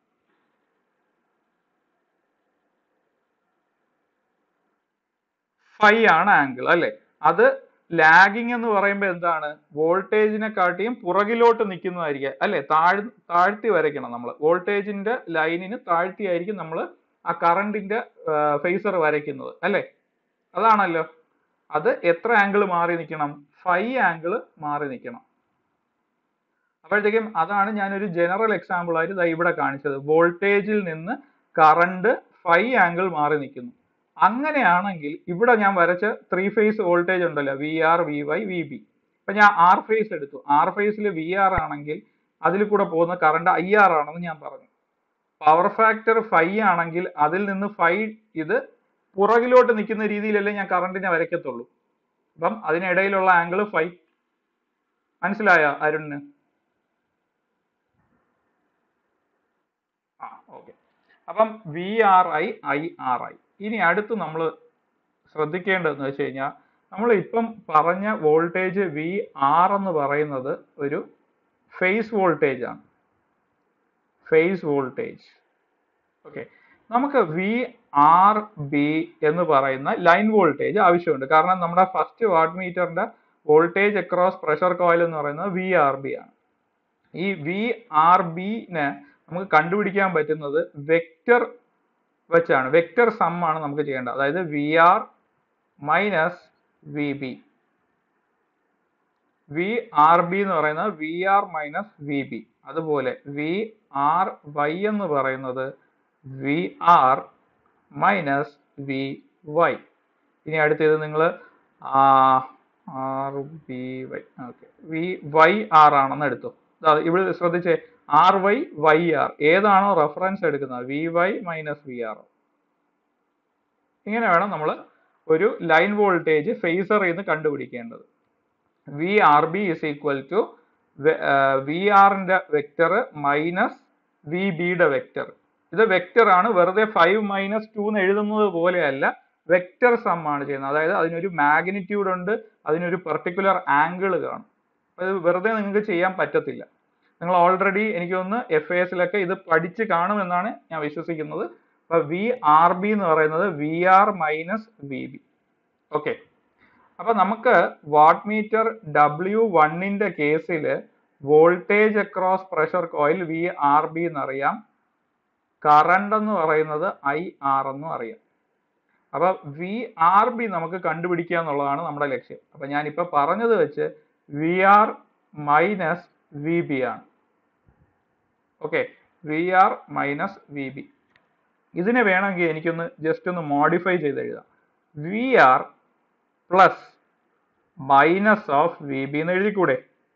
S1: ഫൈവ് ആണ് ആംഗിൾ അല്ലെ അത് ലാഗിങ് എന്ന് പറയുമ്പോൾ എന്താണ് വോൾട്ടേജിനെ കാട്ടിയും പുറകിലോട്ട് നിൽക്കുന്നതായിരിക്കും അല്ലെ താഴ് താഴ്ത്തി വരയ്ക്കണം നമ്മൾ വോൾട്ടേജിന്റെ ലൈനിന് താഴ്ത്തിയായിരിക്കും നമ്മൾ ആ കറണ്ടിന്റെ ഫേസർ വരയ്ക്കുന്നത് അല്ലെ അതാണല്ലോ അത് എത്ര ആംഗിൾ മാറി നിൽക്കണം ഫൈവ് ആംഗിൾ മാറി നിൽക്കണം അപ്പോഴത്തേക്കും അതാണ് ഞാനൊരു ജനറൽ എക്സാമ്പിൾ ആയിട്ട് ദാ ഇവിടെ കാണിച്ചത് വോൾട്ടേജിൽ നിന്ന് കറണ്ട് ഫൈവ് ആംഗിൾ മാറി നിൽക്കുന്നു അങ്ങനെയാണെങ്കിൽ ഇവിടെ ഞാൻ വരച്ച ത്രീ ഫേസ് വോൾട്ടേജ് ഉണ്ടല്ലോ V R V Y V B അപ്പൊ ഞാൻ ആർ ഫേസ് എടുത്തു ആർ ഫേസിൽ വി ആർ ആണെങ്കിൽ അതിൽ കൂടെ പോകുന്ന കറണ്ട് ഐ ആർ ആണെന്ന് ഞാൻ പറഞ്ഞു പവർ ഫാക്ടർ ഫൈവ് ആണെങ്കിൽ അതിൽ നിന്ന് ഫൈവ് ഇത് പുറകിലോട്ട് നിൽക്കുന്ന രീതിയിലല്ലേ ഞാൻ കറണ്ടിനെ വരയ്ക്കത്തുള്ളൂ അപ്പം അതിനിടയിലുള്ള ആംഗിൾ ഫൈവ് മനസ്സിലായോ അരുണിന് ആ ഓക്കെ അപ്പം V R I I R I ഇനി അടുത്ത് നമ്മൾ ശ്രദ്ധിക്കേണ്ടതെന്ന് വെച്ച് കഴിഞ്ഞാൽ നമ്മൾ ഇപ്പം പറഞ്ഞ വോൾട്ടേജ് വി ആർ എന്ന് പറയുന്നത് ഒരു ഫേസ് വോൾട്ടേജ് ആണ് ഫേസ് വോൾട്ടേജ് ഓക്കെ നമുക്ക് വി ആർ ബി എന്ന് പറയുന്ന ലൈൻ വോൾട്ടേജ് ആവശ്യമുണ്ട് കാരണം നമ്മുടെ ഫസ്റ്റ് വാട്ട് മീറ്ററിന്റെ വോൾട്ടേജ് അക്രോസ് പ്രഷർ കോയിൽ എന്ന് പറയുന്നത് വി ആർ ബി ആണ് ഈ വി ആർ ബിനെ നമുക്ക് കണ്ടുപിടിക്കാൻ പറ്റുന്നത് വെക്റ്റർ വെച്ചാണ് വെക്റ്റർ സം ആണ് നമുക്ക് ചെയ്യേണ്ടത് അതായത് V R minus V B V R B എന്ന് പറയുന്നത് V R minus V B അതുപോലെ വി ആർ വൈ എന്ന് പറയുന്നത് V R minus V Y ഇനി അടുത്തത് നിങ്ങൾ R B Y okay V Y R ആണെന്ന് എടുത്തു ദാ ഇവിടെ ശ്രദ്ധിച്ചേ ആർ വൈ വൈ ആർ ഏതാണോ റെഫറൻസ് എടുക്കുന്നത് V Y minus V R ഇങ്ങനെ വേണം നമ്മൾ ഒരു ലൈൻ വോൾട്ടേജ് ഫേസറിൽ നിന്ന് കണ്ടുപിടിക്കേണ്ടത് V R B is equal to V ആറിന്റെ വെക്ടർ മൈനസ് വി ബിയുടെ വെക്ടർ ഇത് വെക്ടർ ആണ് വെറുതെ ഫൈവ് മൈനസ് ടു എന്ന് എഴുതുന്നത് പോലെയല്ല വെക്ടർ സം ആണ് ചെയ്യുന്നത് അതായത് അതിനൊരു മാഗ്നിറ്റ്യൂഡ് ഉണ്ട് അതിനൊരു പെർട്ടിക്കുലർ ആംഗിൾ കാണും അപ്പൊ ഇത് വെറുതെ നിങ്ങൾക്ക് ചെയ്യാൻ പറ്റത്തില്ല നിങ്ങൾ ഓൾറെഡി എനിക്ക് തോന്നുന്നു എഫ് എസിലൊക്കെ ഇത് പഠിച്ച് കാണുമെന്നാണ് ഞാൻ വിശ്വസിക്കുന്നത് അപ്പൊ വി ആർ ബി എന്ന് പറയുന്നത് V R minus V B okay അപ്പൊ നമുക്ക് വാട്ട് മീറ്റർ ഡബ്ല്യു വണ്ണിന്റെ കേസിൽ voltage across pressure coil V R B എന്നറിയാം കറണ്ട് എന്ന് പറയുന്നത് ഐ ആർ എന്നും അറിയാം അപ്പൊ വി ആർ ബി നമുക്ക് കണ്ടുപിടിക്കുക എന്നുള്ളതാണ് നമ്മുടെ ലക്ഷ്യം അപ്പൊ ഞാൻ ഇപ്പൊ പറഞ്ഞത് വെച്ച് V R minus V B ആണ് okay V R minus V B ഇതിനെ വേണമെങ്കിൽ എനിക്കൊന്ന് ജസ്റ്റ് ഒന്ന് മോഡിഫൈ ചെയ്ത് എഴുതാം V R plus minus of V B എന്ന് എഴുതിക്കൂടെ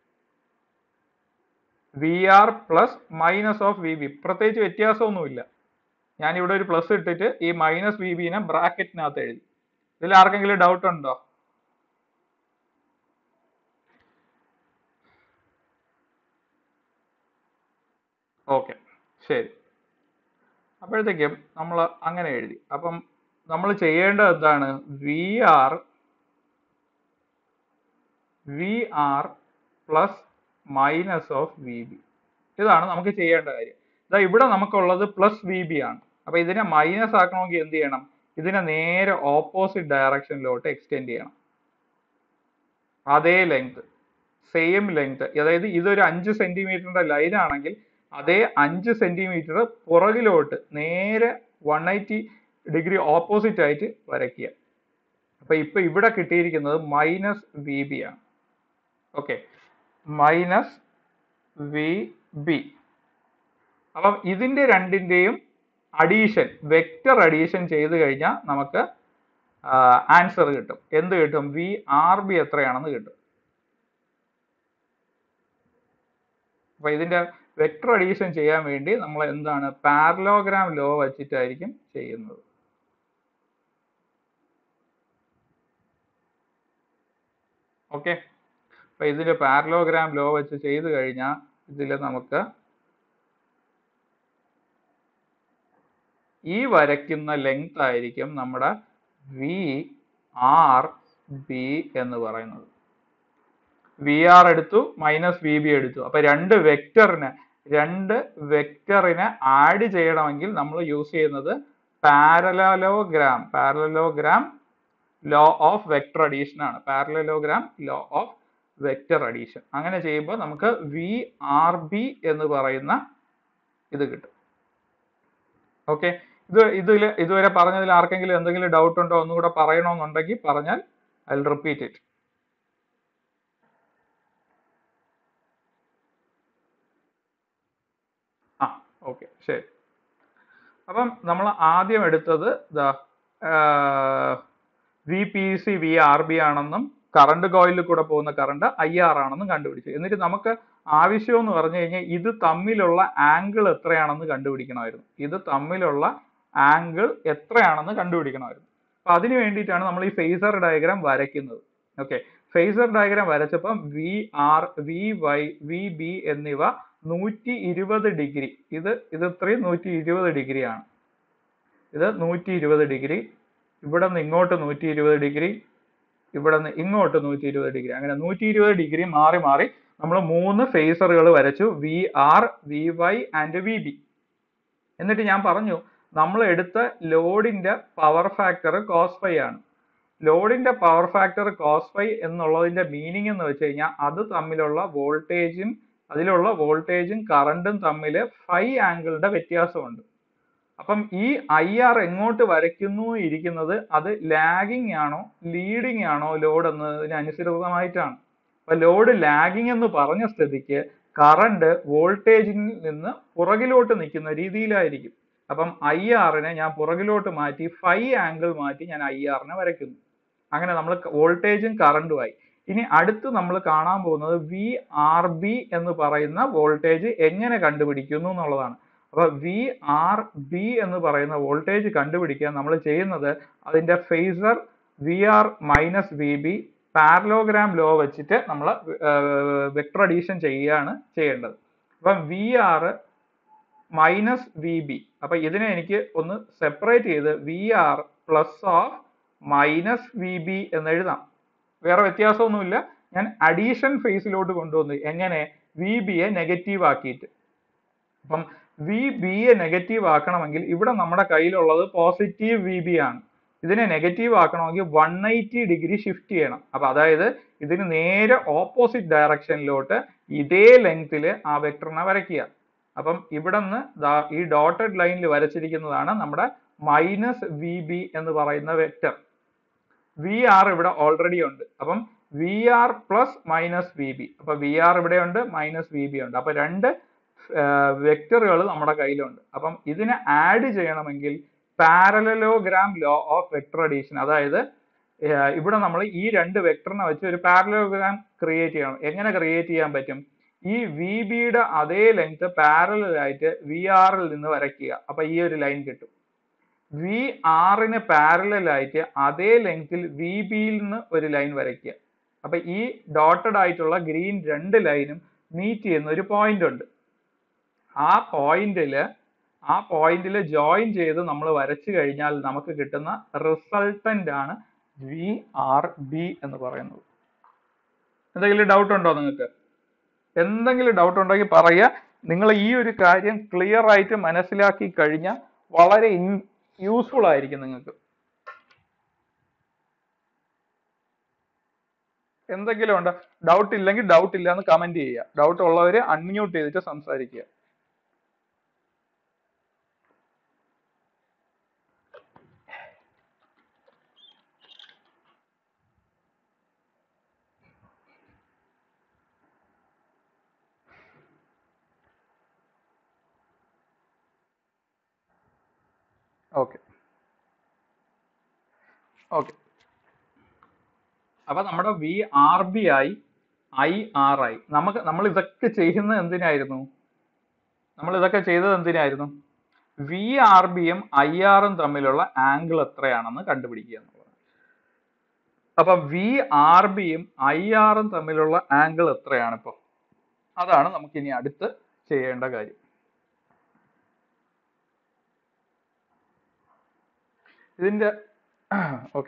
S1: V R plus minus of V B പ്രത്യേകിച്ച് വ്യത്യാസമൊന്നുമില്ല ഞാൻ ഇവിടെ ഒരു പ്ലസ് ഇട്ടിട്ട് ഈ മൈനസ് വി ബിനെ ബ്രാക്കറ്റിനകത്ത് എഴുതി ഇതിൽ ആർക്കെങ്കിലും ഡൗട്ട് ഉണ്ടോ ഓക്കെ ശരി അപ്പോഴത്തേക്കും നമ്മൾ അങ്ങനെ എഴുതി അപ്പം നമ്മൾ ചെയ്യേണ്ടത് എന്താണ് V R V R plus minus of V B ഇതാണ് നമുക്ക് ചെയ്യേണ്ട കാര്യം ഇതാ ഇവിടെ നമുക്കുള്ളത് പ്ലസ് വി ബി ആണ് അപ്പൊ ഇതിനെ മൈനസ് ആക്കണമെങ്കിൽ എന്ത് ചെയ്യണം ഇതിനെ നേരെ ഓപ്പോസിറ്റ് ഡയറക്ഷനിലോട്ട് എക്സ്റ്റെൻഡ് ചെയ്യണം അതേ ലെങ്ത് സെയിം ലെങ്ത് അതായത് ഇതൊരു അഞ്ച് സെന്റിമീറ്ററിന്റെ ലൈൻ ആണെങ്കിൽ അതേ അഞ്ച് സെന്റിമീറ്റർ പുറകിലോട്ട് നേരെ വൺ എയ്റ്റി ഡിഗ്രി ഓപ്പോസിറ്റ് ആയിട്ട് വരയ്ക്കുക അപ്പൊ ഇപ്പൊ ഇവിടെ കിട്ടിയിരിക്കുന്നത് മൈനസ് വി ബി ആണ് ഓക്കെ മൈനസ് വി ബി അപ്പം ഇതിന്റെ രണ്ടിന്റെയും അഡീഷൻ വെക്റ്റർ അഡീഷൻ ചെയ്ത് കഴിഞ്ഞാൽ നമുക്ക് ആൻസർ കിട്ടും എന്ത് കിട്ടും വി ആർ ബി എത്രയാണെന്ന് കിട്ടും അപ്പൊ ഇതിന്റെ വെക്റ്റർ അഡീഷൻ ചെയ്യാൻ വേണ്ടി നമ്മൾ എന്താണ് പാരലോഗ്രാം ലോ വച്ചിട്ടായിരിക്കും ചെയ്യുന്നത് ഓക്കെ അപ്പൊ ഇതിന്റെ പാരലോഗ്രാം ലോ വെച്ച് ചെയ്തു കഴിഞ്ഞാൽ ഇതിൽ നമുക്ക് ഈ വരയ്ക്കുന്ന ലെങ്ത് ആയിരിക്കും നമ്മുടെ വി ആർ ബി എന്ന് പറയുന്നത് വി ആർ എടുത്തു മൈനസ് വി ബി എടുത്തു അപ്പൊ രണ്ട് വെക്ടറിന് രണ്ട് വെക്ടറിനെ ആഡ് ചെയ്യണമെങ്കിൽ നമ്മൾ യൂസ് ചെയ്യുന്നത് parallelogram parallelogram law of vector addition ആണ് parallelogram law of vector addition അങ്ങനെ ചെയ്യുമ്പോൾ നമുക്ക് വി ആർ ബി എന്ന് പറയുന്ന ഇത് കിട്ടും ഓക്കെ ഇത് ഇതിൽ ഇതുവരെ പറഞ്ഞതിൽ ആർക്കെങ്കിലും എന്തെങ്കിലും ഡൗട്ട് ഉണ്ടോ ഒന്നുകൂടെ പറയണമെന്നുണ്ടെങ്കിൽ പറഞ്ഞാൽ ഐ റിപ്പീറ്റ് ഇറ്റ് ആ ഓക്കെ ശരി അപ്പം നമ്മൾ ആദ്യം എടുത്തത് ദാ V P C V R B ആണെന്നും കറണ്ട് കോയിലിൽ കൂടെ പോകുന്ന കറണ്ട് ഐ ആർ ആണെന്നും കണ്ടുപിടിച്ചു എന്നിട്ട് നമുക്ക് ആവശ്യം എന്ന് പറഞ്ഞു കഴിഞ്ഞാൽ ഇത് തമ്മിലുള്ള ആംഗിൾ എത്രയാണെന്ന് കണ്ടുപിടിക്കണമായിരുന്നു ഇത് തമ്മിലുള്ള ആംഗിൾ എത്രയാണെന്ന് കണ്ടുപിടിക്കണമായിരുന്നു അപ്പൊ അതിന് വേണ്ടിയിട്ടാണ് നമ്മൾ ഈ ഫേസർ ഡയഗ്രാം വരയ്ക്കുന്നത് ഓക്കെ ഫേസർ ഡയഗ്രാം വരച്ചപ്പം V R V Y V B എന്നിവ നൂറ്റി ഇരുപത് ഡിഗ്രി ഇത് ഇത് ഇത്രയും നൂറ്റി ഇരുപത് ഡിഗ്രി ആണ് ഇത് നൂറ്റി ഇരുപത് ഡിഗ്രി ഇവിടെ നിന്ന് ഇങ്ങോട്ട് നൂറ്റി ഇരുപത് ഡിഗ്രി ഇവിടെ നിന്ന് ഇങ്ങോട്ട് നൂറ്റി ഇരുപത് ഡിഗ്രി അങ്ങനെ നൂറ്റി ഇരുപത് ഡിഗ്രി മാറി മാറി നമ്മൾ മൂന്ന് ഫേസറുകൾ വരച്ചു V R V Y and V B എന്നിട്ട് ഞാൻ പറഞ്ഞു നമ്മൾ എടുത്ത ലോഡിന്റെ പവർ ഫാക്ടർ കോസ് ഫൈ ആണ് ലോഡിന്റെ പവർ ഫാക്ടർ കോസ് ഫൈ എന്നുള്ളതിന്റെ മീനിങ് എന്ന് വെച്ച് കഴിഞ്ഞാൽ അത് തമ്മിലുള്ള വോൾട്ടേജും അതിലുള്ള വോൾട്ടേജും കറണ്ടും തമ്മിൽ ഫൈ ആംഗിളിന്റെ വ്യത്യാസമുണ്ട് അപ്പം ഈ ഐ ആർ എങ്ങോട്ട് വരയ്ക്കുന്നു ഇരിക്കുന്നത് അത് ലാഗിങ് ആണോ ലീഡിങ് ആണോ ലോഡ് എന്നതിന് അനുസൃതമായിട്ടാണ് അപ്പൊ ലോഡ് ലാഗിങ് എന്ന് പറഞ്ഞ സ്ഥിതിക്ക് കറണ്ട് വോൾട്ടേജിൽ നിന്ന് പുറകിലോട്ട് നിൽക്കുന്ന രീതിയിലായിരിക്കും അപ്പം ഐ ആറിനെ ഞാൻ പുറകിലോട്ട് മാറ്റി ഫൈ ആംഗിൾ മാറ്റി ഞാൻ ഐ ആറിനെ വരയ്ക്കുന്നു അങ്ങനെ നമ്മൾ വോൾട്ടേജും കറണ്ടുമായി ഇനി അടുത്ത് നമ്മൾ കാണാൻ പോകുന്നത് വി ആർ ബി എന്ന് പറയുന്ന വോൾട്ടേജ് എങ്ങനെ കണ്ടുപിടിക്കുന്നു എന്നുള്ളതാണ് അപ്പൊ വി ആർ ബി എന്ന് പറയുന്ന വോൾട്ടേജ് കണ്ടുപിടിക്കാൻ നമ്മൾ ചെയ്യുന്നത് അതിന്റെ phasor V R minus V B parallelogram law വെച്ചിട്ട് നമ്മൾ വെക്ടർ അഡീഷൻ ചെയ്യുകയാണ് ചെയ്യേണ്ടത് അപ്പം V R minus V B അപ്പൊ ഇതിനെ എനിക്ക് ഒന്ന് സെപ്പറേറ്റ് ചെയ്ത് V R plus of minus V B എന്ന് എഴുതാം വേറെ വ്യത്യാസമൊന്നുമില്ല ഞാൻ അഡീഷൻ ഫേസിലോട്ട് കൊണ്ടുവന്നു എങ്ങനെ വി ബിയെ നെഗറ്റീവ് ആക്കിയിട്ട് അപ്പം വി ബിയെ നെഗറ്റീവ് ആക്കണമെങ്കിൽ ഇവിടെ നമ്മുടെ കയ്യിലുള്ളത് പോസിറ്റീവ് വി ബി ആണ് ഇതിനെ നെഗറ്റീവ് ആക്കണമെങ്കിൽ വൺ എയ്റ്റി ഡിഗ്രി ഷിഫ്റ്റ് ചെയ്യണം അപ്പൊ അതായത് ഇതിന് നേരെ ഓപ്പോസിറ്റ് ഡയറക്ഷനിലോട്ട് ഇതേ ലെങ്ത്തിൽ ആ വെക്ടറിനെ വരയ്ക്കുക അപ്പം ഇവിടെ നിന്ന് ഈ ഡോട്ടഡ് ലൈനിൽ വരച്ചിരിക്കുന്നതാണ് നമ്മുടെ മൈനസ് വി ബി എന്ന് പറയുന്ന വെക്ടർ വി ആർ ഇവിടെ ഓൾറെഡി ഉണ്ട് അപ്പം V R plus minus V B അപ്പൊ വി ആർ ഇവിടെ ഉണ്ട് മൈനസ് വി ബി ഉണ്ട് അപ്പൊ രണ്ട് വെക്ടറുകൾ നമ്മുടെ കയ്യിലുണ്ട് അപ്പം ഇതിനെ ആഡ് ചെയ്യണമെങ്കിൽ parallelogram law of vector addition അതായത് ഏർ ഇവിടെ നമ്മൾ ഈ രണ്ട് വെക്ടറിനെ വെച്ച് ഒരു പാരലലോഗ്രാം ക്രിയേറ്റ് ചെയ്യണം എങ്ങനെ ക്രിയേറ്റ് ചെയ്യാൻ പറ്റും ഈ വി ബിയുടെ അതേ ലെങ്ത് പാരലൽ ആയിട്ട് വി ആറിൽ നിന്ന് വരയ്ക്കുക അപ്പൊ ഈ ഒരു ലൈൻ കിട്ടും വി ആറിന് പാരലൽ ആയിട്ട് അതേ ലെങ്തിൽ വി ബിയിൽ നിന്ന് ഒരു ലൈൻ വരയ്ക്കുക അപ്പൊ ഈ ഡോട്ടഡ് ആയിട്ടുള്ള ഗ്രീൻ രണ്ട് ലൈനും മീറ്റ് ചെയ്യുന്ന ഒരു പോയിന്റ് ഉണ്ട് ആ പോയിന്റില് ആ പോയിന്റിൽ ജോയിൻ ചെയ്ത് നമ്മൾ വരച്ചു കഴിഞ്ഞാൽ നമുക്ക് കിട്ടുന്ന റിസൾട്ടന്റ് ആണ് വി ആർ ബി എന്ന് പറയുന്നത് എന്തെങ്കിലും ഡൗട്ട് ഉണ്ടോ നിങ്ങൾക്ക് എന്തെങ്കിലും ഡൗട്ട് ഉണ്ടെങ്കിൽ പറയുക നിങ്ങൾ ഈ ഒരു കാര്യം ക്ലിയർ ആയിട്ട് മനസ്സിലാക്കി കഴിഞ്ഞാൽ വളരെ യൂസ്ഫുൾ ആയിരിക്കും നിങ്ങൾക്ക് എന്തെങ്കിലും ഉണ്ടോ ഡൗട്ട് ഇല്ലെങ്കിൽ ഡൗട്ട് ഇല്ല എന്ന് കമന്റ് ചെയ്യുക ഡൗട്ട് ഉള്ളവര് അൺമ്യൂട്ട് ചെയ്തിട്ട് സംസാരിക്കുക ഓക്കെ ഓക്കെ അപ്പൊ നമ്മുടെ വി ആർ ബി ആയി ഐ ആർ ആയി നമുക്ക് നമ്മൾ ഇതൊക്കെ ചെയ്യുന്നത് എന്തിനായിരുന്നു നമ്മൾ ഇതൊക്കെ ചെയ്തത് എന്തിനായിരുന്നു വി ആർ ബിയും ഐ ആറും തമ്മിലുള്ള ആംഗിൾ എത്രയാണെന്ന് കണ്ടുപിടിക്കുക എന്നുള്ളത് അപ്പൊ വി ആർ ബിയും ഐ ആറും തമ്മിലുള്ള ആംഗിൾ എത്രയാണ് ഇപ്പൊ അതാണ് നമുക്ക് ഇനി അടുത്ത് ചെയ്യേണ്ട കാര്യം ഇതിന്റെ ഓക്കെ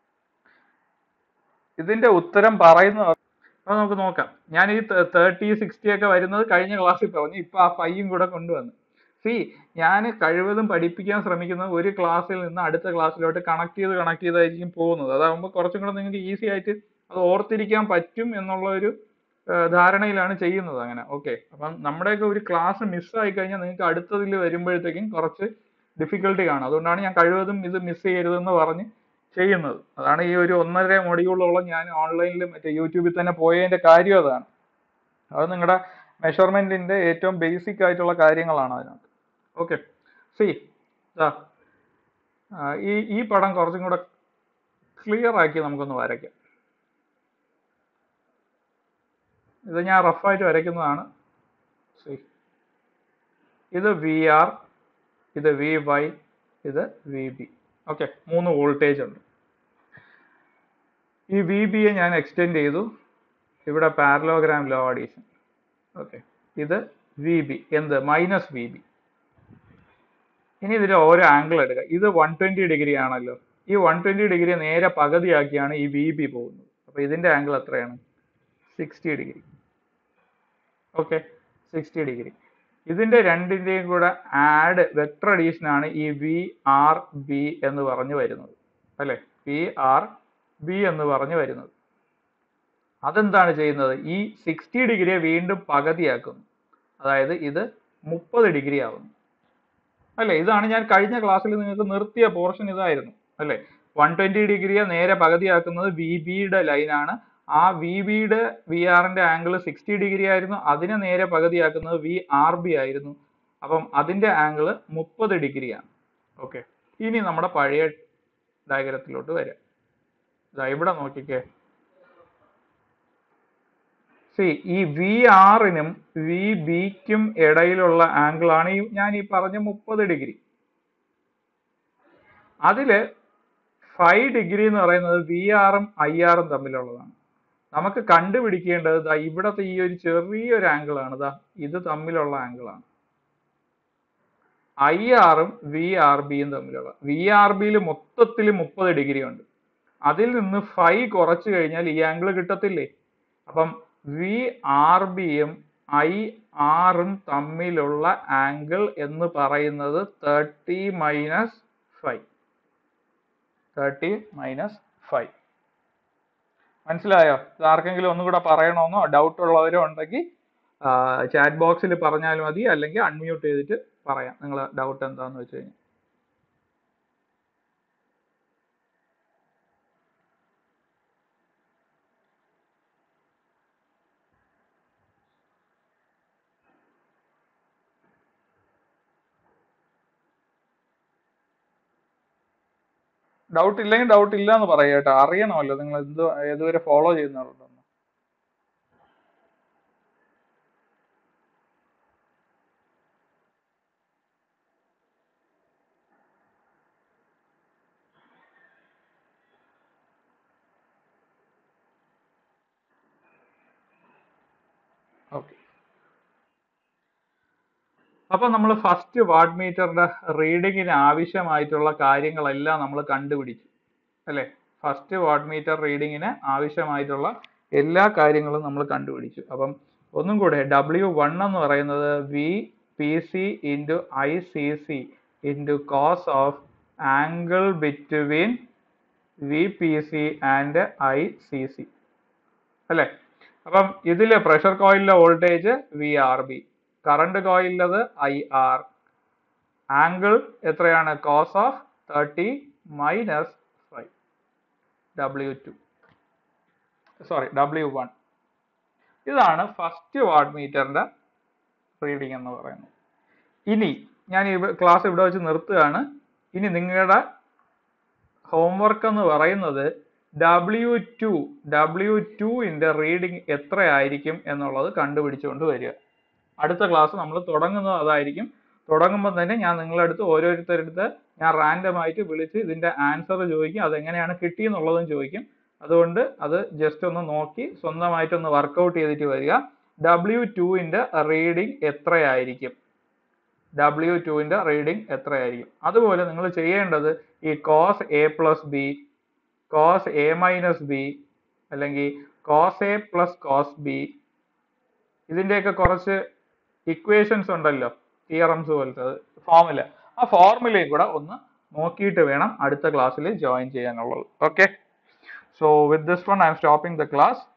S1: ഇതിന്റെ ഉത്തരം പറയുന്ന അപ്പൊ നമുക്ക് നോക്കാം ഞാൻ ഈ തേർട്ടി സിക്സ്റ്റി ഒക്കെ വരുന്നത് കഴിഞ്ഞ ക്ലാസ്സിൽ പറഞ്ഞു ഇപ്പൊ ആ ഫൈയും കൂടെ കൊണ്ടുവന്നു സി ഞാൻ കഴിവതും പഠിപ്പിക്കാൻ ശ്രമിക്കുന്നത് ഒരു ക്ലാസ്സിൽ നിന്ന് അടുത്ത ക്ലാസ്സിലോട്ട് കണക്ട് ചെയ്ത് കണക്ട് ചെയ്തായിരിക്കും പോകുന്നത് അതാകുമ്പോൾ കുറച്ചും കൂടെ നിങ്ങൾക്ക് ഈസി ആയിട്ട് അത് ഓർത്തിരിക്കാൻ പറ്റും എന്നുള്ള ഒരു ഏർ ധാരണയിലാണ് ചെയ്യുന്നത് അങ്ങനെ ഓക്കെ അപ്പം നമ്മുടെയൊക്കെ ഒരു ക്ലാസ് മിസ്സായി കഴിഞ്ഞാൽ നിങ്ങൾക്ക് അടുത്തതിൽ വരുമ്പോഴത്തേക്കും കുറച്ച് ഡിഫിക്കൽട്ടി കാണും അതുകൊണ്ടാണ് ഞാൻ കഴിവതും ഇത് മിസ് ചെയ്യരുതെന്ന് പറഞ്ഞ് ചെയ്യുന്നത് അതാണ് ഈ ഒരു ഒന്നര മൊഡ്യൂളോളം ഞാൻ ഓൺലൈനിൽ മറ്റേ യൂട്യൂബിൽ തന്നെ പോയതിന്റെ കാര്യം അതാണ് അത് നിങ്ങളുടെ മെഷർമെന്റിന്റെ ഏറ്റവും ബേസിക് ആയിട്ടുള്ള കാര്യങ്ങളാണ് അതിനകത്ത് ഓക്കെ സി ഈ ഈ പടം കുറച്ചും കൂടെ ക്ലിയർ ആക്കി നമുക്കൊന്ന് വരയ്ക്കാം ഇത് ഞാൻ റഫായിട്ട് വരയ്ക്കുന്നതാണ് സി ഇത് വി ആർ ഇത് വി വൈ ഇത് വി ബി ഓക്കെ മൂന്ന് വോൾട്ടേജ് ഉണ്ട് ഈ വി ബിയെ ഞാൻ എക്സ്റ്റെൻഡ് ചെയ്തു ഇവിടെ പാരലോഗ്രാം ലോ അഡീഷൻ ഓക്കെ ഇത് വി ബി എന്ത് മൈനസ് വി ബി ഇനി ഇതിൽ ഓരോ ആംഗിൾ എടുക്കുക ഇത് വൺ ട്വന്റി ഡിഗ്രി ആണല്ലോ ഈ വൺ ട്വന്റി ഡിഗ്രി നേരെ പകുതിയാക്കിയാണ് ഈ വി ബി പോകുന്നത് അപ്പൊ ഇതിന്റെ ആംഗിൾ എത്രയാണ് sixty degree okay sixty degree ഇതിന്റെ രണ്ടിന്റെയും കൂടെ ആഡ് വെക്ടർ അഡീഷൻ ആണ് ഈ വി ആർ ബി എന്ന് പറഞ്ഞു വരുന്നത് അല്ലെ വി ആർ ബി എന്ന് പറഞ്ഞു വരുന്നത് അതെന്താണ് ചെയ്യുന്നത് ഈ സിക്സ്റ്റി ഡിഗ്രിയെ വീണ്ടും പകുതിയാക്കുന്നു അതായത് ഇത് മുപ്പത് ഡിഗ്രി ആവുന്നു അല്ലെ ഇതാണ് ഞാൻ കഴിഞ്ഞ ക്ലാസ്സിൽ നിങ്ങൾക്ക് നിർത്തിയ പോർഷൻ ഇതായിരുന്നു അല്ലെ വൺ ട്വന്റി ഡിഗ്രിയെ നേരെ പകുതിയാക്കുന്നത് വി ബിയുടെ ലൈനാണ് ആ വി ബിയുടെ വി ആറിന്റെ ആംഗിൾ സിക്സ്റ്റി ഡിഗ്രി ആയിരുന്നു അതിനെ നേരെ പകുതിയാക്കുന്നത് വി ആർ ബി ആയിരുന്നു അപ്പം അതിന്റെ ആംഗിൾ മുപ്പത് ഡിഗ്രിയാണ് ഓക്കെ ഇനി നമ്മുടെ പഴയ ഡയഗ്രത്തിലോട്ട് വരാം ഇതാ ഇവിടെ നോക്കിക്കേ സി ഈ വി ആറിനും വി ബിക്കും ഇടയിലുള്ള ആംഗിൾ ആണ് ഈ ഞാൻ ഈ പറഞ്ഞ മുപ്പത് ഡിഗ്രി അതില് ഫൈവ് ഡിഗ്രി എന്ന് പറയുന്നത് വി ആറും ഐ ആറും തമ്മിലുള്ളതാണ് നമുക്ക് കണ്ടുപിടിക്കേണ്ടത് ദാ ഇവിടത്തെ ഈ ഒരു ചെറിയൊരു ആംഗിൾ ആണ് ദാ ഇത് തമ്മിലുള്ള ആംഗിൾ ആണ് ഐ ആറും വി ആർ ബിയും തമ്മിലുള്ള വി ആർ ബിയിൽ മൊത്തത്തിൽ മുപ്പത് ഡിഗ്രി ഉണ്ട് അതിൽ നിന്ന് ഫൈവ് കുറച്ച് കഴിഞ്ഞാൽ ഈ ആംഗിൾ കിട്ടത്തില്ലേ അപ്പം വി ആർ ബിയും ഐ ആറും തമ്മിലുള്ള ആംഗിൾ എന്ന് പറയുന്നത് thirty minus five thirty minus five മനസ്സിലായോ ഇത് ആർക്കെങ്കിലും ഒന്നും കൂടെ പറയണമെന്നോ ഡൗട്ട് ഉള്ളവരോ ഉണ്ടെങ്കിൽ ചാറ്റ് ബോക്സിൽ പറഞ്ഞാൽ മതി അല്ലെങ്കിൽ അൺമ്യൂട്ട് ചെയ്തിട്ട് പറയാം നിങ്ങൾ ഡൗട്ട് എന്താന്ന് വെച്ച് കഴിഞ്ഞാൽ ഡൗട്ട് ഇല്ലെങ്കിൽ ഡൗട്ട് ഇല്ല എന്ന് പറയാം കേട്ടോ അറിയണമല്ലോ നിങ്ങൾ എന്ത് ഏതുവരെ ഫോളോ ചെയ്യുന്നുണ്ടെന്ന് ഓക്കെ അപ്പൊ നമ്മൾ ഫസ്റ്റ് വാട്ട് മീറ്ററിന്റെ റീഡിങ്ങിന് ആവശ്യമായിട്ടുള്ള കാര്യങ്ങളെല്ലാം നമ്മൾ കണ്ടുപിടിച്ചു അല്ലെ ഫസ്റ്റ് വാട്ട് മീറ്റർ റീഡിങ്ങിന് ആവശ്യമായിട്ടുള്ള എല്ലാ കാര്യങ്ങളും നമ്മൾ കണ്ടുപിടിച്ചു അപ്പം ഒന്നും കൂടെ ഡബ്ല്യു വൺ എന്ന് പറയുന്നത് V P C into I C C into cos of angle between V P C and I C C അല്ലെ അപ്പം ഇതിലെ പ്രഷർ കോയിലിലെ voltage V R B current കോയിലത് ഐ ആർ ആംഗിൾ എത്രയാണ് cos of thirty minus five W two sorry W one ഇതാണ് ഫസ്റ്റ് വാട്ട് മീറ്ററിന്റെ റീഡിംഗ് എന്ന് പറയുന്നത് ഇനി ഞാൻ ഈ ക്ലാസ് ഇവിടെ വെച്ച് നിർത്തുകയാണ് ഇനി നിങ്ങളുടെ ഹോംവർക്ക് എന്ന് പറയുന്നത് ഡബ്ല്യു ടു ഡബ്ല്യു ടുവിന്റെ റീഡിംഗ് എത്രയായിരിക്കും എന്നുള്ളത് കണ്ടുപിടിച്ചുകൊണ്ട് വരിക അടുത്ത ക്ലാസ് നമ്മൾ തുടങ്ങുന്നത് അതായിരിക്കും തുടങ്ങുമ്പോൾ തന്നെ ഞാൻ നിങ്ങളുടെ അടുത്ത് ഓരോരുത്തരടുത്ത് ഞാൻ റാൻഡം ആയിട്ട് വിളിച്ച് ഇതിന്റെ ആൻസർ ചോദിക്കും അതെങ്ങനെയാണ് കിട്ടിയെന്നുള്ളതും ചോദിക്കും അതുകൊണ്ട് അത് ജസ്റ്റ് ഒന്ന് നോക്കി സ്വന്തമായിട്ടൊന്ന് വർക്കൗട്ട് ചെയ്തിട്ട് വരിക ഡബ്ല്യു ടുവിന്റെ റീഡിംഗ് എത്രയായിരിക്കും ഡബ്ല്യു ടുവിന്റെ റീഡിംഗ് എത്രയായിരിക്കും അതുപോലെ നിങ്ങൾ ചെയ്യേണ്ടത് ഈ cos A plus B cos A minus B അല്ലെങ്കിൽ cos A plus cos B ഇതിന്റെയൊക്കെ കുറച്ച് ഇക്വേഷൻസ് ഉണ്ടല്ലോ തിയറംസ് പോലത്തെ ഫോർമുല ആ ഫോർമുലയും കൂടെ ഒന്ന് നോക്കിയിട്ട് വേണം അടുത്ത ക്ലാസ്സിൽ ജോയിൻ ചെയ്യാനുള്ളത് okay so with this one I'm stopping the class